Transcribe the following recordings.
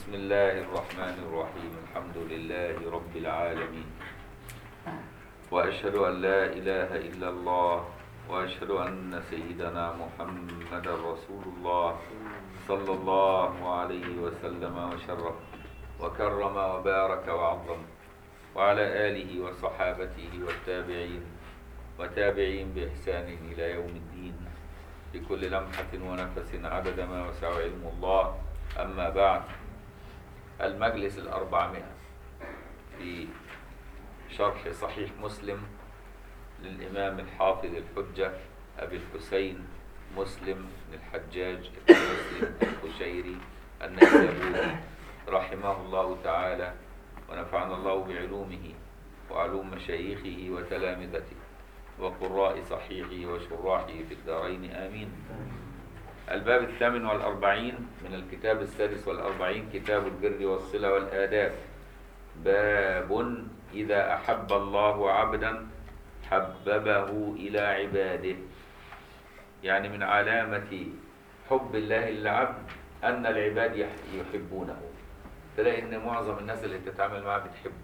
بسم الله الرحمن الرحيم الحمد لله رب العالمين وأشهد أن لا إله إلا الله وأشهد أن سيدنا محمد رسول الله صلى الله عليه وسلم وشرف وكرم وبارك وعظم وعلى آله وصحابته والتابعين وتابعين بإحسان إلى يوم الدين بكل لمحة ونفس عدد ما وسع علم الله أما بعد المجلس الأربعمائة في شرح صحيح مسلم للإمام الحافظ الحجة أبي الحسين مسلم بن الحجاج بن مسلم القشيري النيسابوري رحمه الله تعالى ونفعنا الله بعلومه وعلوم مشايخه وتلامذته وقراء صحيحه وشراحه في الدارين آمين الباب الثامن والأربعين من الكتاب السادس والأربعين كتاب البر والصلة والآداب باب إذا أحب الله عبدا حببه إلى عباده يعني من علامة حب الله للعبد أن العباد يح- يحبونه تلاقي إن معظم الناس اللي بتتعامل معاه بتحبه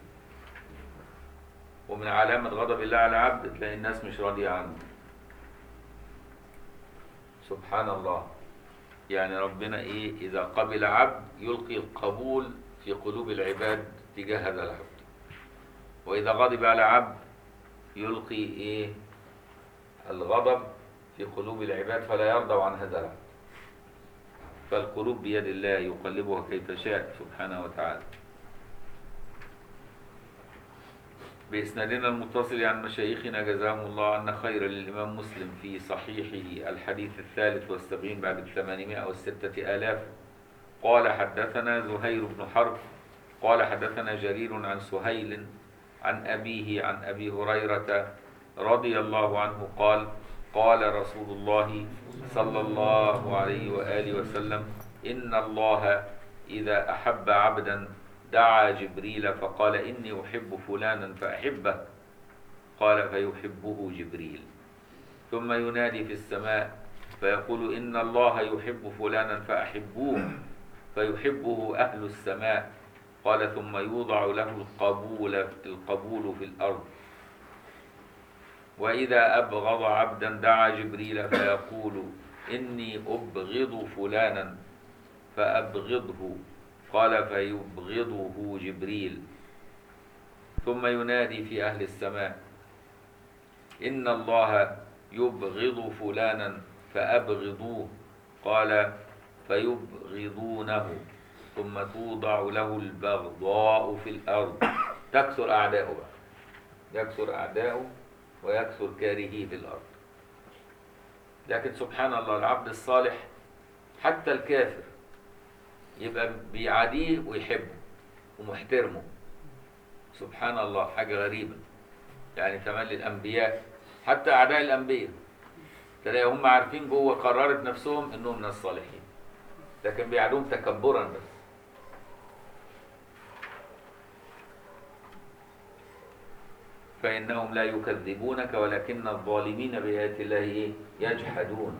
ومن علامة غضب الله على العبد تلاقي الناس مش راضية عنه سبحان الله يعني ربنا إيه إذا قبل عبد يلقي القبول في قلوب العباد تجاه هذا العبد وإذا غضب على عبد يلقي إيه الغضب في قلوب العباد فلا يرضوا عن هذا العبد فالقلوب بيد الله يقلبها كيف شاء سبحانه وتعالى بإسنادنا المتصل عن مشايخنا جزاهم الله عنا خيرا للإمام مسلم في صحيحه الحديث الثالث والسبعين بعد الثمانمائة والستة آلاف قال حدثنا زهير بن حرب قال حدثنا جرير عن سهيل عن أبيه عن أبي هريرة رضي الله عنه قال قال رسول الله صلى الله عليه وآله وسلم إن الله إذا أحب عبدا دعا جبريل فقال إني أحب فلانا فأحبه قال فيحبه جبريل ثم ينادي في السماء فيقول إن الله يحب فلانا فأحبوه فيحبه أهل السماء قال ثم يوضع له القبول القبول في الأرض وإذا أبغض عبدا دعا جبريل فيقول إني أبغض فلانا فأبغضه قال فيبغضه جبريل ثم ينادي في أهل السماء إن الله يبغض فلانا فأبغضوه قال فيبغضونه ثم توضع له البغضاء في الأرض تكثر أعداؤه بقى يكثر أعداؤه ويكثر كارهيه في الأرض لكن سبحان الله العبد الصالح حتى الكافر يبقى بيعاديه ويحبه ومحترمه سبحان الله حاجة غريبة يعني تملي الأنبياء حتى أعداء الأنبياء تلاقي هم عارفين جوه قرارة نفسهم إنهم من الصالحين لكن بيعادوهم تكبرا بس فإنهم لا يكذبونك ولكن الظالمين بآيات الله إيه؟ يجحدون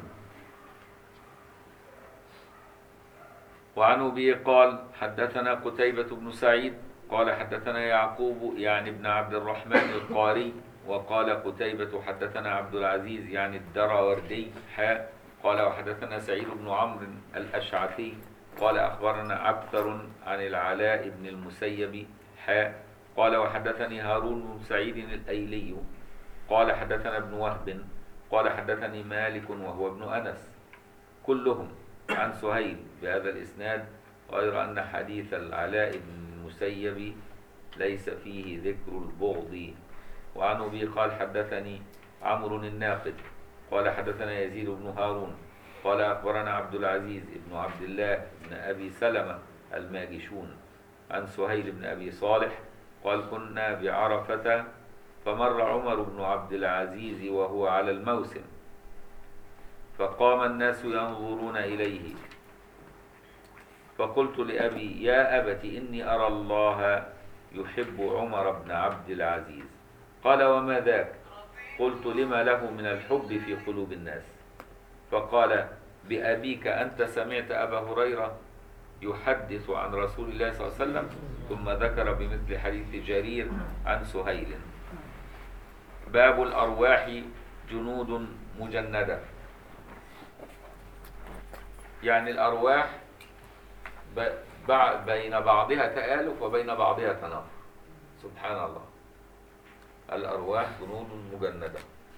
وعن أبي قال حدثنا قتيبة بن سعيد قال حدثنا يعقوب يعني ابن عبد الرحمن القاري وقال قتيبة حدثنا عبد العزيز يعني الدراوردي حاء قال وحدثنا سعيد بن عمرو الأشعثي قال أخبرنا عبثر عن العلاء بن المسيب حاء قال وحدثني هارون بن سعيد الأيلي قال حدثنا ابن وهب قال حدثني مالك وهو ابن أنس كلهم عن سهيل بهذا الإسناد غير أن حديث العلاء بن المسيب ليس فيه ذكر البغض وعن أبي قال حدثني عمرو الناقد قال حدثنا يزيد بن هارون قال أخبرنا عبد العزيز بن عبد الله بن أبي سلمة الماجشون عن سهيل بن أبي صالح قال كنا بعرفة فمر عمر بن عبد العزيز وهو على الموسم فقام الناس ينظرون إليه فقلت لأبي يا أبت إني أرى الله يحب عمر بن عبد العزيز قال وما ذاك قلت لما له من الحب في قلوب الناس فقال بأبيك أنت سمعت أبا هريرة يحدث عن رسول الله صلى الله عليه وسلم ثم ذكر بمثل حديث جرير عن سهيل باب الأرواح جنود مجندة يعني الأرواح ب- بع- بين بعضها تآلف وبين بعضها تنافر سبحان الله الأرواح جنود مجندة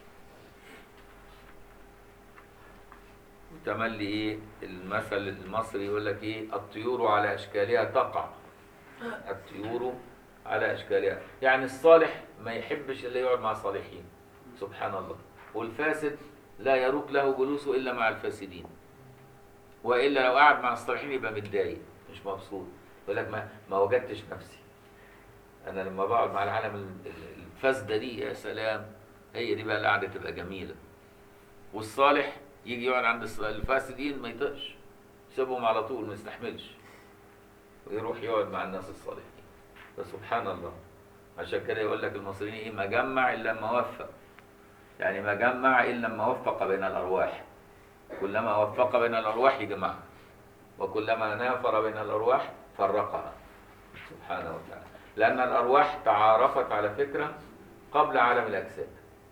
وتملي ايه المثل المصري يقول لك ايه الطيور على اشكالها تقع الطيور على اشكالها يعني الصالح ما يحبش الا يقعد مع الصالحين سبحان الله والفاسد لا يروق له جلوسه الا مع الفاسدين والا لو قعد مع الصالحين يبقى متضايق مش مبسوط يقول لك ما, ما وجدتش نفسي انا لما بقعد مع العالم ال- ال- الفاسده دي يا سلام هي دي بقى القعده تبقى جميله والصالح يجي يقعد عند الص- الفاسدين ما يطقش يسيبهم على طول ما يستحملش ويروح يقعد مع الناس الصالحين فسبحان الله عشان كده يقول لك المصريين ايه ما جمع الا لما وفق يعني ما جمع الا لما وفق بين الارواح كلما وفق بين الارواح جمعها وكلما نافر بين الارواح فرقها سبحانه وتعالى لان الارواح تعارفت على فكره قبل عالم الاجساد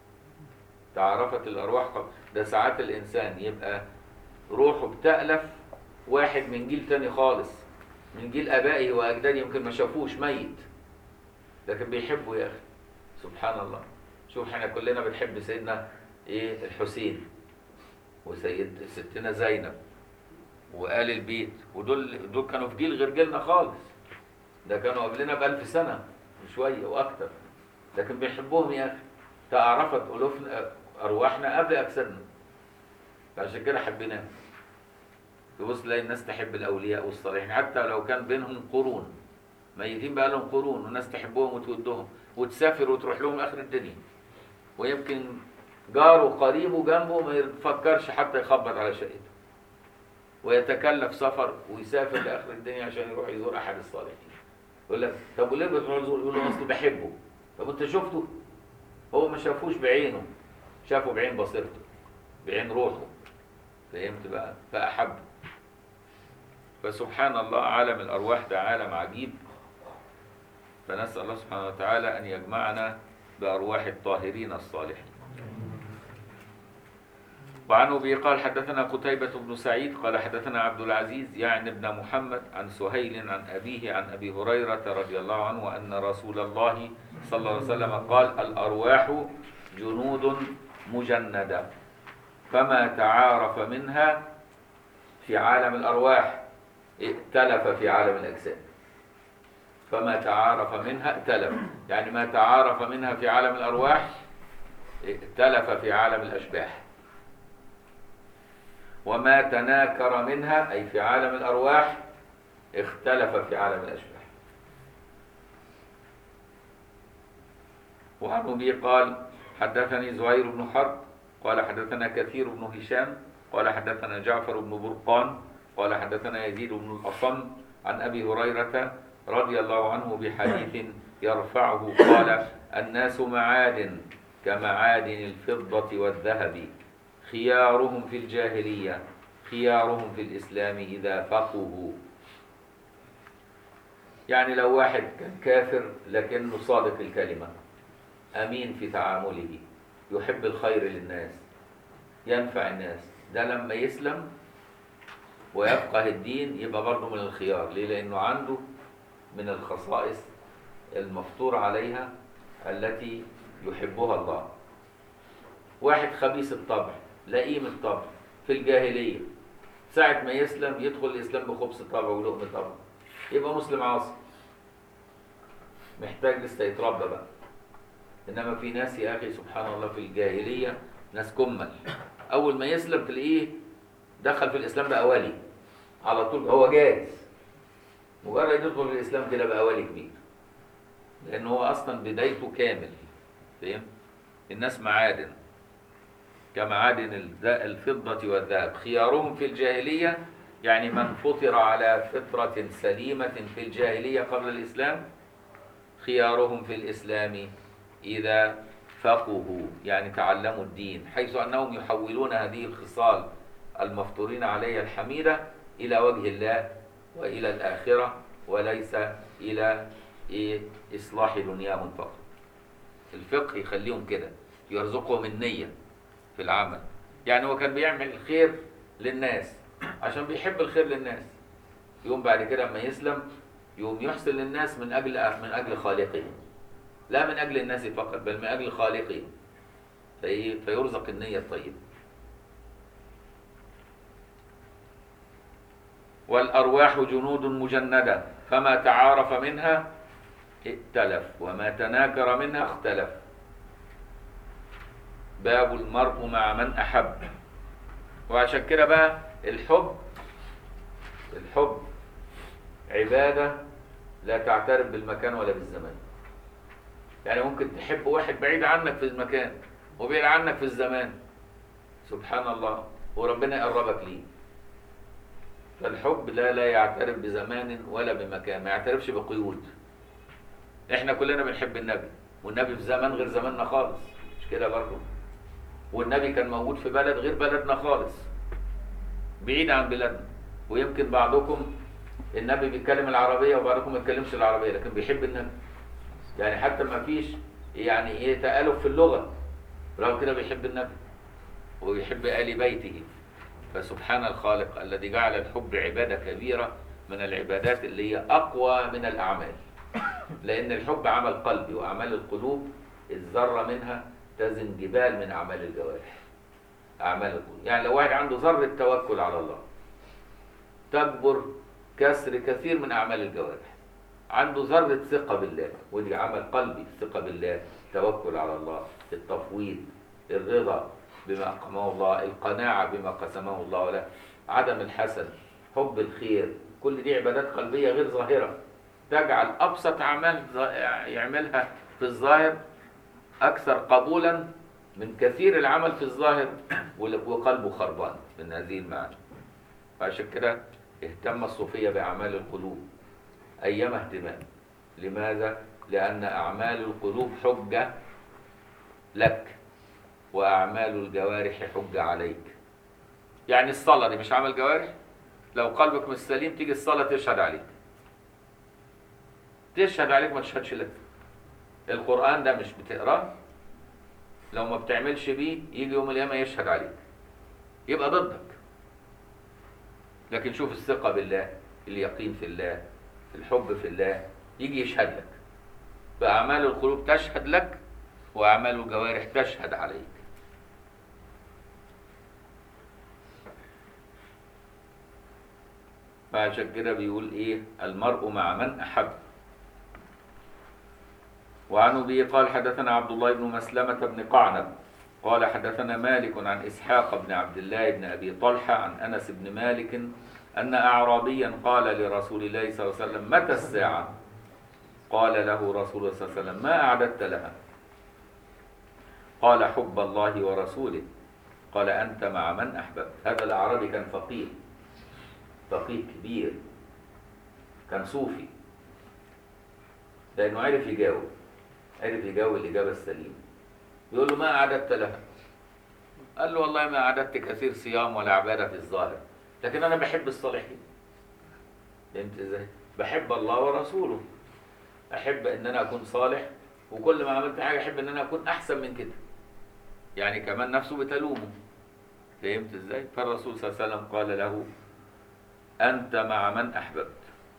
تعارفت الارواح قبل ده ساعات الانسان يبقى روحه بتألف واحد من جيل تاني خالص من جيل ابائه واجداده يمكن ما شافوش ميت لكن بيحبه يا اخي سبحان الله شوف احنا كلنا بنحب سيدنا ايه الحسين وسيد ستنا زينب وآل البيت ودول دول كانوا في جيل غير جيلنا خالص ده كانوا قبلنا بألف سنة وشوية وأكتر لكن بنحبهم يا أخي تعرفت ألوفنا أرواحنا قبل أجسادنا فعشان كده حبيناهم تبص تلاقي الناس تحب الأولياء والصالحين حتى لو كان بينهم قرون ميتين بقى لهم قرون والناس تحبهم وتودهم وتسافر وتروح لهم آخر الدنيا ويمكن جاره قريبه جنبه ما يفكرش حتى يخبط على شقته ويتكلف سفر ويسافر لاخر الدنيا عشان يروح يزور احد الصالحين يقول لك طب وليه بتروح تزور يقول له اصل بحبه طب انت شفته هو ما شافوش بعينه شافه بعين بصيرته بعين روحه فهمت بقى فاحبه فسبحان الله عالم الارواح ده عالم عجيب فنسال الله سبحانه وتعالى ان يجمعنا بارواح الطاهرين الصالحين وعن ابي قال حدثنا قتيبة بن سعيد قال حدثنا عبد العزيز يعني ابن محمد عن سهيل عن أبيه عن أبي هريرة رضي الله عنه أن رسول الله صلى الله عليه وسلم قال الأرواح جنود مجندة فما تعارف منها في عالم الأرواح ائتلف في عالم الأجساد فما تعارف منها ائتلف يعني ما تعارف منها في عالم الأرواح ائتلف في عالم الأشباح وما تناكر منها أي في عالم الأرواح اختلف في عالم الأشباح وعن أبي قال حدثني زهير بن حرب قال حدثنا كثير بن هشام قال حدثنا جعفر بن برقان قال حدثنا يزيد بن الأصم عن أبي هريرة رضي الله عنه بحديث يرفعه قال الناس معادن كمعادن الفضة والذهب خيارهم في الجاهلية خيارهم في الإسلام إذا فقهوا يعني لو واحد كان كافر لكنه صادق الكلمة أمين في تعامله يحب الخير للناس ينفع الناس ده لما يسلم ويفقه الدين يبقى برضه من الخيار ليه لأنه عنده من الخصائص المفطور عليها التي يحبها الله واحد خبيث الطبع لئيم الطبع في الجاهلية ساعة ما يسلم يدخل الإسلام بخبث طبع ولقم طبع يبقى مسلم عاصي محتاج لسه يتربى بقى إنما في ناس يا أخي سبحان الله في الجاهلية ناس كمل أول ما يسلم تلاقيه دخل في الإسلام بقى ولي على طول هو جاهز مجرد يدخل في الإسلام كده بقى ولي كبير لأن هو أصلا بدايته كامل فاهم الناس معادن كمعادن الذ- الفضة والذهب خيارهم في الجاهلية يعني من فطر على فطرة سليمة في الجاهلية قبل الإسلام خيارهم في الإسلام إذا فقهوا يعني تعلموا الدين حيث أنهم يحولون هذه الخصال المفطورين عليها الحميدة إلى وجه الله وإلى الآخرة وليس إلى إيه إصلاح دنياهم فقط الفقه يخليهم كده يرزقهم النية في العمل يعني هو كان بيعمل الخير للناس عشان بيحب الخير للناس يوم بعد كده لما يسلم يوم يحسن للناس من أجل من أجل خالقه لا من أجل الناس فقط بل من أجل خالقه في فيرزق النية الطيبة والأرواح جنود مجندة فما تعارف منها ائتلف وما تناكر منها اختلف باب المرء مع من أحب وعشان كده بقى الحب الحب عبادة لا تعترف بالمكان ولا بالزمان يعني ممكن تحب واحد بعيد عنك في المكان وبعيد عنك في الزمان سبحان الله وربنا يقربك ليه فالحب لا لا يعترف بزمان ولا بمكان ما يعترفش بقيود احنا كلنا بنحب النبي والنبي في زمان غير زماننا خالص مش كده برضه والنبي كان موجود في بلد غير بلدنا خالص بعيد عن بلادنا ويمكن بعضكم النبي بيتكلم العربية وبعضكم ما يتكلمش العربية لكن بيحب النبي يعني حتى ما فيش يعني ايه تآلف في اللغة رغم كده بيحب النبي ويحب آل بيته فسبحان الخالق الذي جعل الحب عبادة كبيرة من العبادات اللي هي أقوى من الأعمال لأن الحب عمل قلبي وأعمال القلوب الذرة منها تزن جبال من أعمال الجوارح أعمال القلوب يعني لو واحد عنده ذرة توكل على الله تكبر كسر كثير من أعمال الجوارح عنده ذرة ثقة بالله ودي عمل قلبي ثقة بالله توكل على الله التفويض الرضا بما أقامه الله القناعة بما قسمه الله له عدم الحسد حب الخير كل دي عبادات قلبية غير ظاهرة تجعل أبسط أعمال يعملها في الظاهر أكثر قبولا من كثير العمل في الظاهر وقلبه خربان من هذه المعاني فعشان كده اهتم الصوفية بأعمال القلوب أيما اهتمام لماذا؟ لأن أعمال القلوب حجة لك وأعمال الجوارح حجة عليك يعني الصلاة دي مش عمل جوارح لو قلبك مش سليم تيجي الصلاة تشهد عليك تشهد عليك ما تشهدش لك القرآن ده مش بتقراه لو ما بتعملش بيه يجي يوم القيامة يشهد عليك يبقى ضدك لكن شوف الثقة بالله اليقين في الله الحب في الله يجي يشهد لك فأعمال القلوب تشهد لك وأعمال الجوارح تشهد عليك فعشان كده بيقول ايه المرء مع من احب وعن ابي قال حدثنا عبد الله بن مسلمة بن قعنب قال حدثنا مالك عن اسحاق بن عبد الله بن ابي طلحة عن انس بن مالك ان اعرابيا قال لرسول الله صلى الله عليه وسلم متى الساعة قال له رسول الله صلى الله عليه وسلم ما اعددت لها قال حب الله ورسوله قال انت مع من احببت هذا الاعرابي كان فقيه فقيه كبير كان صوفي لانه عرف يجاوب عرف يجاوب الاجابه السليمه يقول له ما اعددت لها قال له والله ما اعددت كثير صيام ولا عباده في الظاهر لكن انا بحب الصالحين فهمت ازاي بحب الله ورسوله احب ان انا اكون صالح وكل ما عملت حاجه احب ان انا اكون احسن من كده يعني كمان نفسه بتلومه فهمت ازاي فالرسول صلى الله عليه وسلم قال له أنت مع من أحببت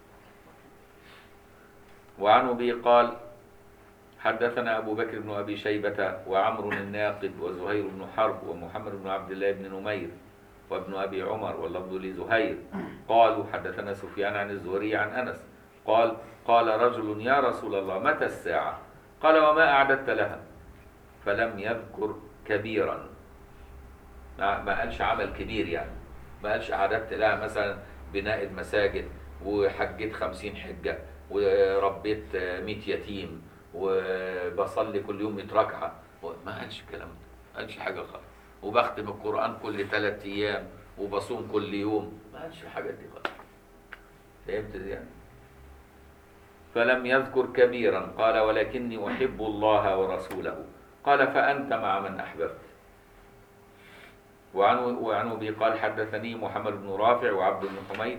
وعن أبي قال حدثنا أبو بكر بن أبي شيبة وعمر الناقد وزهير بن حرب ومحمد بن عبد الله بن نمير وابن أبي عمر واللفظ لزهير قالوا حدثنا سفيان عن الزهري عن أنس قال قال رجل يا رسول الله متى الساعة قال وما أعددت لها فلم يذكر كبيرا ما ما قالش عمل كبير يعني ما قالش أعددت لها مثلا بناء المساجد وحجيت خمسين حجة وربيت مئة يتيم وبصلي كل يوم 100 ركعة ما قالش الكلام ده ما قالش حاجة خالص وبختم القرآن كل ثلاث أيام وبصوم كل يوم ما قالش الحاجات دي خالص فهمت دي يعني فلم يذكر كبيرا قال ولكني أحب الله ورسوله قال فأنت مع من أحببت وعن وعن ابي قال حدثني محمد بن رافع وعبد بن حميد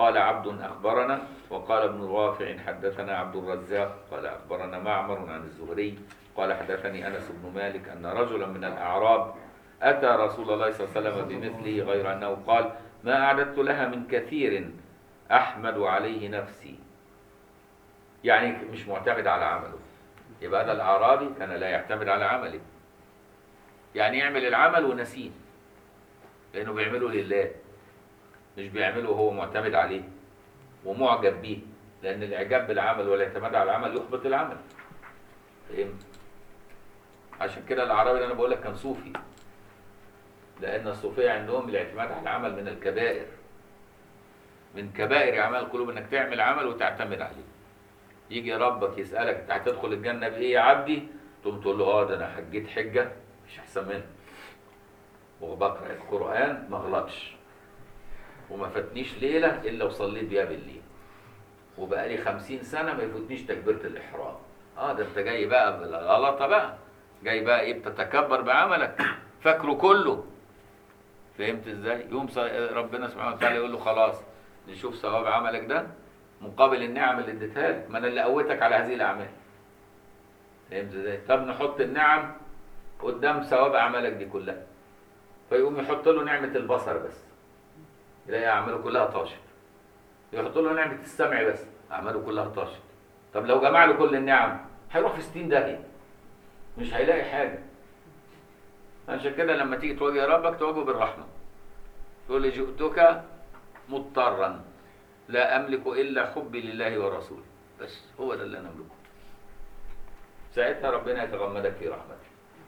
قال عبد أخبرنا وقال ابن رافع حدثنا عبد الرزاق قال أخبرنا معمر عن الزهري قال حدثني أنس بن مالك أن رجلا من الأعراب أتى رسول الله صلى الله عليه وسلم بمثله غير أنه قال ما أعددت لها من كثير أحمد عليه نفسي يعني مش معتمد على عمله يبقى هذا الأعرابي كان لا يعتمد على عمله يعني يعمل العمل ونسيه لأنه بيعمله لله مش بيعمله وهو معتمد عليه ومعجب بيه لأن الإعجاب بالعمل والاعتماد على العمل يحبط العمل فهمت؟ عشان كده الأعرابي اللي أنا بقول لك كان صوفي لأن الصوفية عندهم الاعتماد على العمل من الكبائر من كبائر أعمال القلوب إنك تعمل عمل وتعتمد عليه يجي ربك يسألك أنت هتدخل الجنة بإيه يا عبدي؟ تقوم تقول له اه ده أنا حجيت حجة مش أحسن منها وبقرأ القرآن ما غلطش وما فاتنيش ليلة إلا وصليت بيها بالليل وبقالي خمسين سنة ما يفوتنيش تكبيرة الإحرام اه ده انت جاي بقى بالغلطة بقى جاي بقى ايه بتتكبر بعملك فاكره كله فهمت ازاي يوم ص- ربنا سبحانه وتعالى يقول له خلاص نشوف ثواب عملك ده مقابل النعم اللي اديتها لك ما انا اللي قوتك على هذه الاعمال فهمت ازاي طب نحط النعم قدام ثواب اعمالك دي كلها فيقوم يحط له نعمة البصر بس يلاقي اعماله كلها طاشت يحط له نعمة السمع بس اعماله كلها طاشت طب لو جمع له كل النعم هيروح في 60 داهية مش هيلاقي حاجة عشان كده لما تيجي تواجه ربك تواجهه بالرحمة تقول لي جئتك مضطرا لا أملك إلا حبي لله ورسوله بس هو ده اللي أنا أملكه ساعتها ربنا يتغمدك في رحمته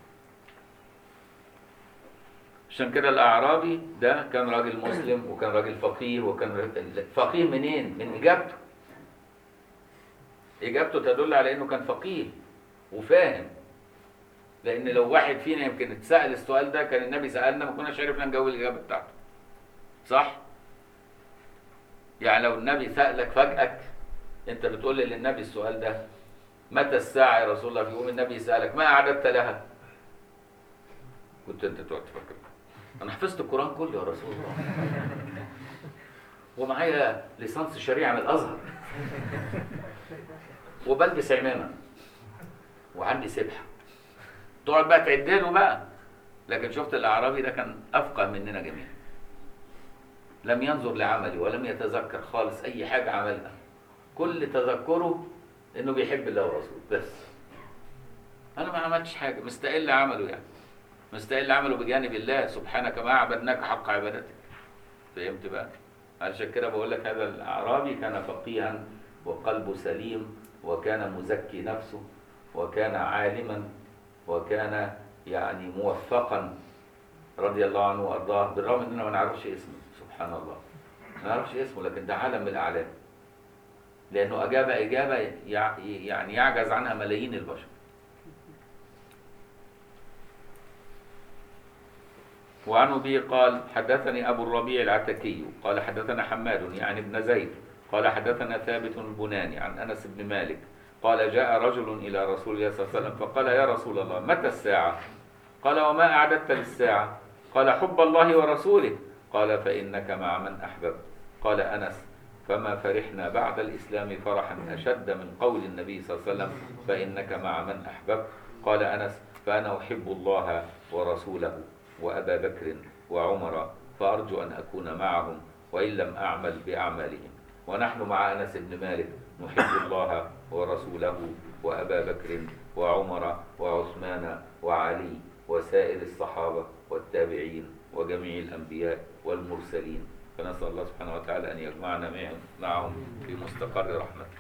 عشان كده الأعرابي ده كان راجل مسلم وكان راجل فقيه وكان راجل فقيه منين؟ من إجابته إجابته تدل على إنه كان فقيه وفاهم لأن لو واحد فينا يمكن اتسأل السؤال ده كان النبي سألنا ما كناش عرفنا نجاوب الإجابة بتاعته صح؟ يعني لو النبي سألك فجأة أنت بتقول للنبي السؤال ده متى الساعة يا رسول الله فيقوم النبي يسألك ما أعددت لها؟ كنت أنت تقعد تفكر أنا حفظت القرآن كله يا رسول الله ومعايا ليسانس شريعة من الأزهر وبلبس عمامة وعندي سبحة تقعد بقى تعد له بقى لكن شفت الأعرابي ده كان أفقه مننا جميعا لم ينظر لعملي ولم يتذكر خالص أي حاجة عملها كل تذكره إنه بيحب الله ورسوله بس أنا ما عملتش حاجة مستقل عمله يعني مستقل عمله بجانب الله سبحانك ما عبدناك حق عبادتك فهمت بقى عشان كده بقول لك هذا الأعرابي كان فقيها وقلبه سليم وكان مزكي نفسه وكان عالما وكان يعني موفقا رضي الله عنه وارضاه بالرغم اننا ما نعرفش اسمه سبحان الله ما نعرفش اسمه لكن ده عالم من الاعلام لانه اجاب اجابه يع- يعني يعجز عنها ملايين البشر وعن ابي قال حدثني ابو الربيع العتكي قال حدثنا حماد يعني ابن زيد قال حدثنا ثابت البناني عن انس بن مالك قال جاء رجل الى رسول الله صلى الله عليه وسلم فقال يا رسول الله متى الساعه قال وما اعددت للساعه قال حب الله ورسوله قال فانك مع من احببت قال انس فما فرحنا بعد الاسلام فرحا اشد من قول النبي صلى الله عليه وسلم فانك مع من احببت قال انس فانا احب الله ورسوله وابا بكر وعمر فارجو ان اكون معهم وان لم اعمل باعمالهم ونحن مع انس بن مالك نحب الله ورسوله وابا بكر وعمر وعثمان وعلي وسائر الصحابه والتابعين وجميع الانبياء والمرسلين فنسال الله سبحانه وتعالى ان يجمعنا معهم- معهم في مستقر رحمته.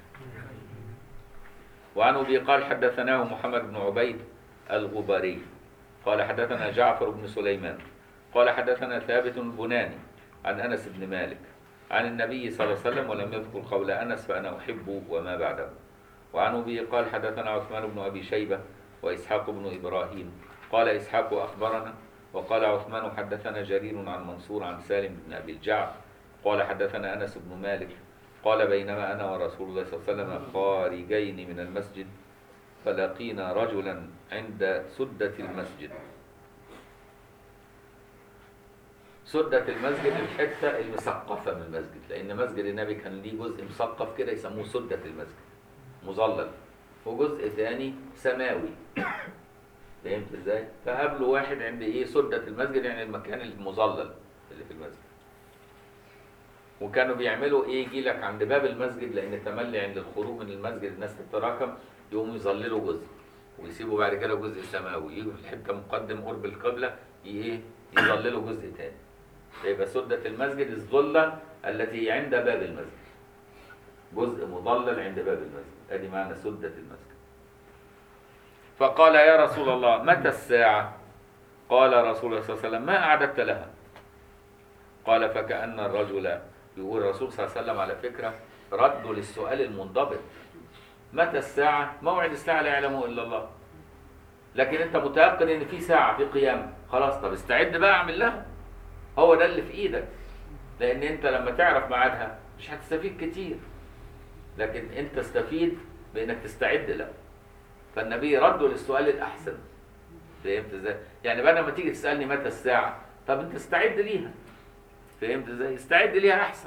وعن ابي قال حدثناه محمد بن عبيد الغبري قال حدثنا جعفر بن سليمان قال حدثنا ثابت البناني عن انس بن مالك عن النبي صلى الله عليه وسلم ولم يذكر قول انس فانا احب وما بعده وعن ابي قال حدثنا عثمان بن ابي شيبه واسحاق بن ابراهيم قال اسحاق اخبرنا وقال عثمان حدثنا جرير عن منصور عن سالم بن ابي الجعد قال حدثنا انس بن مالك قال بينما انا ورسول الله صلى الله عليه وسلم خارجين من المسجد فلقينا رجلا عند سدة المسجد سدة المسجد الحتة المسقفة من المسجد لأن مسجد النبي كان ليه جزء مسقف كده يسموه سدة المسجد مظلل وجزء ثاني سماوي فهمت ازاي؟ فقابلوا واحد عند ايه سدة المسجد يعني المكان المظلل اللي في المسجد وكانوا بيعملوا ايه يجي لك عند باب المسجد لان تملي عند الخروج من المسجد الناس تتراكم يقوموا يظللوا جزء ويسيبوا بعد كده جزء سماوي يجوا في الحته مقدم قرب القبله ايه يظللوا جزء تاني فيبقى سدة المسجد الظلة التي عند باب المسجد جزء مظلل عند باب المسجد ادي معنى سدة المسجد فقال يا رسول الله متى الساعة قال رسول الله صلى الله عليه وسلم ما أعددت لها قال فكأن الرجل يقول الرسول صلى الله عليه وسلم على فكرة رده للسؤال المنضبط متى الساعة موعد الساعة لا يعلمه إلا الله لكن أنت متيقن إن في ساعة في قيامة خلاص طب استعد بقى اعمل لها هو ده اللي في إيدك لأن أنت لما تعرف ميعادها مش هتستفيد كتير لكن أنت استفيد بإنك تستعد له فالنبي رده للسؤال الأحسن فهمت ازاي؟ يعني بدل ما تيجي تسألني متى الساعة طب أنت استعد ليها فهمت ازاي؟ استعد ليها أحسن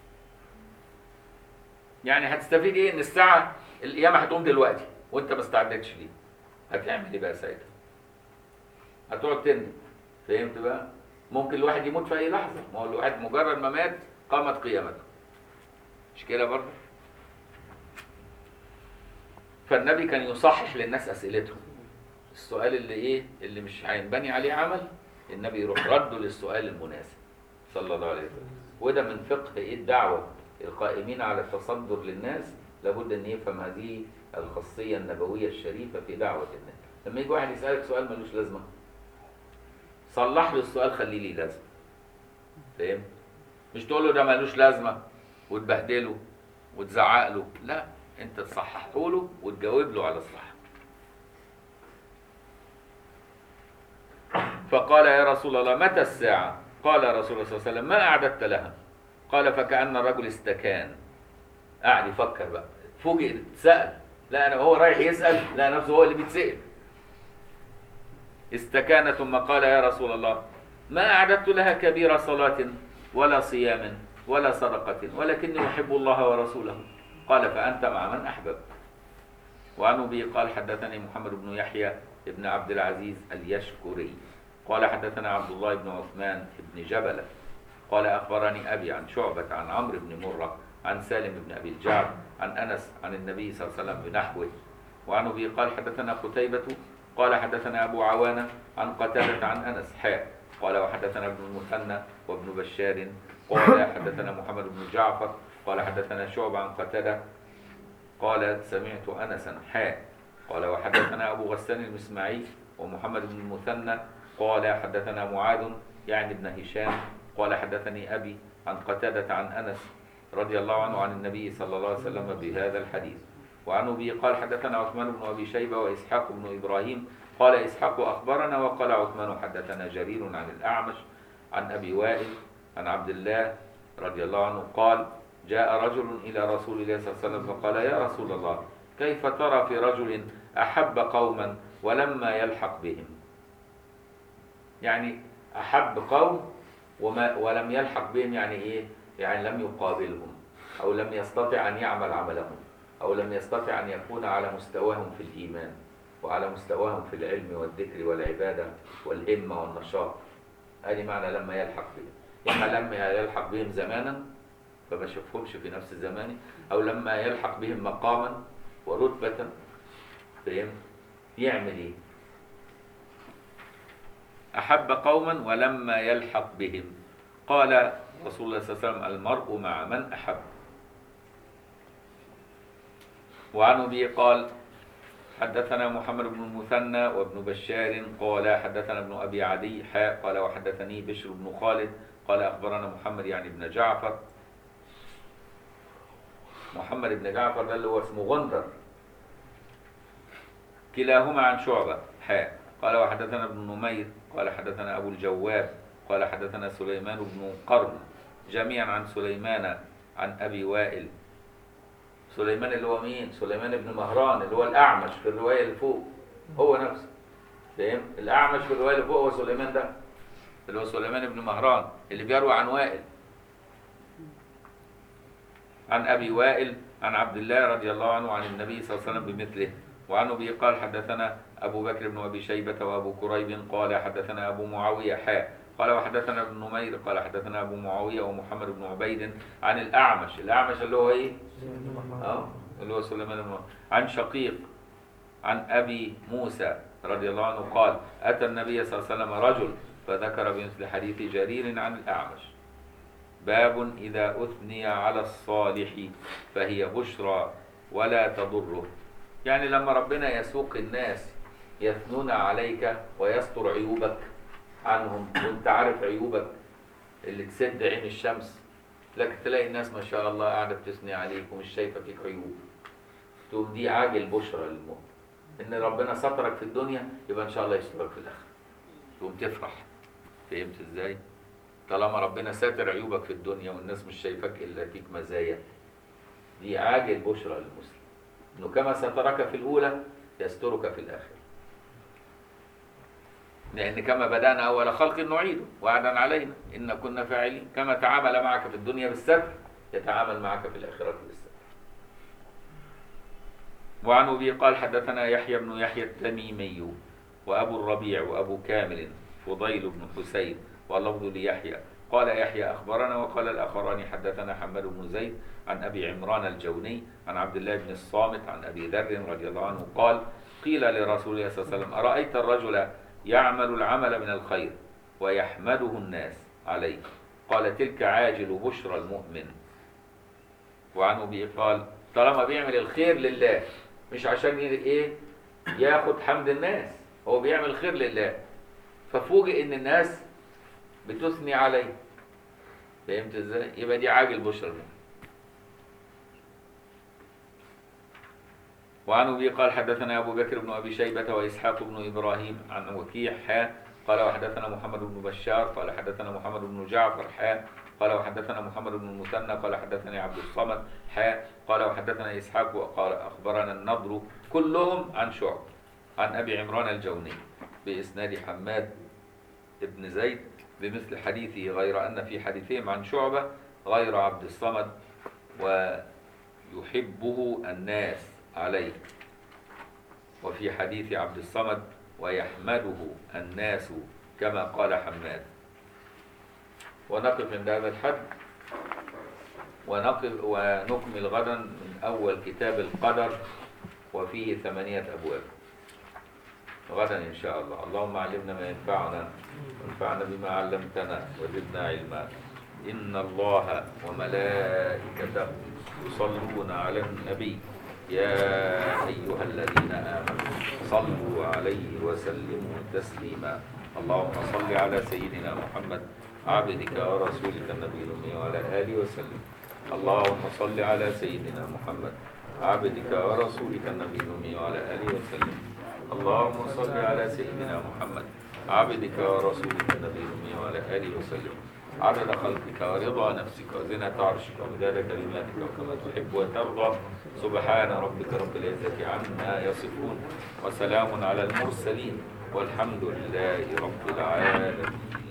يعني هتستفيد ايه ان الساعه القيامه هتقوم دلوقتي وانت ما استعدتش ليه هتعمل ايه بقى ساعتها هتقعد تندم فهمت بقى ممكن الواحد يموت في اي لحظه ما هو الواحد مجرد ما مات قامت قيامته مش كده برضه فالنبي كان يصحح للناس اسئلتهم السؤال اللي ايه اللي مش هينبني عليه عمل النبي يروح رده للسؤال المناسب صلى الله عليه وسلم وده من فقه ايه الدعوه القائمين على التصدر للناس لابد ان يفهم هذه الخاصيه النبويه الشريفه في دعوه الناس لما يجي واحد يسالك سؤال ملوش لازمه صلح له السؤال خليه ليه لازمه فاهم مش تقول له ده ملوش لازمه وتبهدله وتزعق له لا انت تصححه له وتجاوب له على الصح فقال يا رسول الله متى الساعه قال رسول الله صلى الله عليه وسلم ما اعددت لها قال فكأن الرجل استكان قاعد يفكر بقى فوجئ سأل لا أنا هو رايح يسأل لا نفسه هو اللي بيتسأل استكان ثم قال يا رسول الله ما أعددت لها كبير صلاة ولا صيام ولا صدقة ولكني أحب الله ورسوله قال فأنت مع من أحببت وعن أبي قال حدثني محمد بن يحيى بن عبد العزيز اليشكري قال حدثنا عبد الله بن عثمان بن جبلة قال أخبرني أبي عن شعبة عن عمرو بن مرة عن سالم بن أبي الجعد عن أنس عن النبي صلى الله عليه وسلم بنحوه وعن أبي قال حدثنا قتيبة قال حدثنا أبو عوانة عن قتادة عن أنس حاء قال وحدثنا ابن المثنى وابن بشار قال حدثنا محمد بن جعفر قال حدثنا شعبة عن قتادة قال سمعت أنسا حاء قال وحدثنا أبو غسان المسمعي ومحمد بن المثنى قال حدثنا معاذ يعني ابن هشام قال حدثني أبي عن قتادة عن أنس رضي الله عنه عن النبي صلى الله عليه وسلم بهذا الحديث وعن أبي قال حدثنا عثمان بن أبي شيبة وإسحاق بن إبراهيم قال إسحاق أخبرنا وقال عثمان حدثنا جرير عن الأعمش عن أبي وائل عن عبد الله رضي الله عنه قال جاء رجل إلى رسول الله صلى الله عليه وسلم فقال يا رسول الله كيف ترى في رجل أحب قوما ولما يلحق بهم يعني أحب قوم وما ولم يلحق بهم يعني ايه؟ يعني لم يقابلهم او لم يستطع ان يعمل عملهم او لم يستطع ان يكون على مستواهم في الايمان وعلى مستواهم في العلم والذكر والعباده والهمه والنشاط. ادي معنى لما يلحق بهم. اما لما يلحق بهم زمانا فما شافهمش في نفس زمانه او لما يلحق بهم مقاما ورتبه فهم؟ يعمل ايه؟ أحب قوما ولما يلحق بهم قال رسول الله صلى الله عليه وسلم المرء مع من أحب وعن أبي قال حدثنا محمد بن المثنى وابن بشار قال حدثنا ابن أبي عدي حاء قال وحدثني بشر بن خالد قال أخبرنا محمد يعني ابن جعفر محمد بن جعفر ده اللي هو اسمه غندر كلاهما عن شعبة حاء قال وحدثنا ابن نمير قال حدثنا أبو الجواب قال حدثنا سليمان بن قرن جميعا عن سليمان عن أبي وائل سليمان اللي هو مين؟ سليمان بن مهران اللي هو الأعمش في الرواية اللي فوق هو نفسه فاهم؟ الأعمش في الرواية اللي فوق هو سليمان ده اللي هو سليمان بن مهران اللي بيروي عن وائل عن ابي وائل عن عبد الله رضي الله عنه عن النبي صلى الله عليه وسلم بمثله وعن ابي قال حدثنا ابو بكر بن ابي شيبه وابو كريب قال حدثنا ابو معاويه حاء قال وحدثنا ابن نمير قال حدثنا ابو معاويه ومحمد بن عبيد عن الاعمش الاعمش اللي هو ايه اه اللي هو سليمان بن عن شقيق عن ابي موسى رضي الله عنه قال اتى النبي صلى الله عليه وسلم رجل فذكر بمثل حديث جرير عن الاعمش باب اذا اثني على الصالح فهي بشرى ولا تضره يعني لما ربنا يسوق الناس يثنون عليك ويستر عيوبك عنهم وانت عارف عيوبك اللي تسد عين الشمس لكن تلاقي الناس ما شاء الله قاعده بتثني عليك ومش شايفه فيك عيوب تقوم دي عاجل بشرى للمؤمن ان ربنا سترك في الدنيا يبقى ان شاء الله يسترك في الاخره تقوم تفرح فهمت ازاي طالما ربنا ساتر عيوبك في الدنيا والناس مش شايفاك الا فيك مزايا دي عاجل بشرى للمسلم انه كما سترك في الاولى يسترك في الاخره لأن كما بدأنا أول خلق نعيده وعدا علينا إن كنا فاعلين كما تعامل معك في الدنيا بالستر يتعامل معك في الآخرة بالستر وعن أبي قال حدثنا يحيى بن يحيى التميمي وأبو الربيع وأبو كامل فضيل بن حسين واللفظ ليحيى قال يحيى أخبرنا وقال الآخران حدثنا حماد بن زيد عن أبي عمران الجوني عن عبد الله بن الصامت عن أبي ذر رضي الله عنه قال قيل لرسول الله صلى الله عليه وسلم أرأيت الرجل يعمل العمل من الخير ويحمده الناس عليه قال تلك عاجل بشرى المؤمن وعن ابي قال طالما بيعمل الخير لله مش عشان ايه ياخد حمد الناس هو بيعمل خير لله ففوجئ ان الناس بتثني عليه فهمت ازاي يبقى دي عاجل بشرى المؤمن وعن ابي قال حدثنا ابو بكر بن ابي شيبه واسحاق بن ابراهيم عن وكيع حاء قال وحدثنا محمد بن بشار قال حدثنا محمد بن جعفر حاء قال وحدثنا محمد بن المثنى قال حدثني عبد الصمد حاء قال وحدثنا اسحاق وقال اخبرنا النضر كلهم عن شعب عن ابي عمران الجوني باسناد حماد بن زيد بمثل حديثه غير ان في حديثهم عن شعبه غير عبد الصمد ويحبه الناس عليه وفي حديث عبد الصمد ويحمده الناس كما قال حماد ونقف عند هذا الحد ونقف ونكمل غدا من أول كتاب القدر وفيه ثمانية أبواب غدا إن شاء الله اللهم علمنا ما ينفعنا وانفعنا بما علمتنا وزدنا علما إن الله وملائكته يصلون على النبي يا أيها الذين آمنوا صلوا عليه وسلموا تسليما اللهم صل على سيدنا محمد عبدك ورسولك النبي الأمي وعلى آله وسلم اللهم صل على سيدنا محمد عبدك ورسولك النبي الأمي وعلى آله وسلم اللهم صل على سيدنا محمد عبدك ورسولك النبي الأمي وعلى آله وسلم عدد خلقك ورضا نفسك وزنة عرشك ومداد كلماتك وكما تحب وترضى سبحان ربك رب العزة عما يصفون وسلام على المرسلين والحمد لله رب العالمين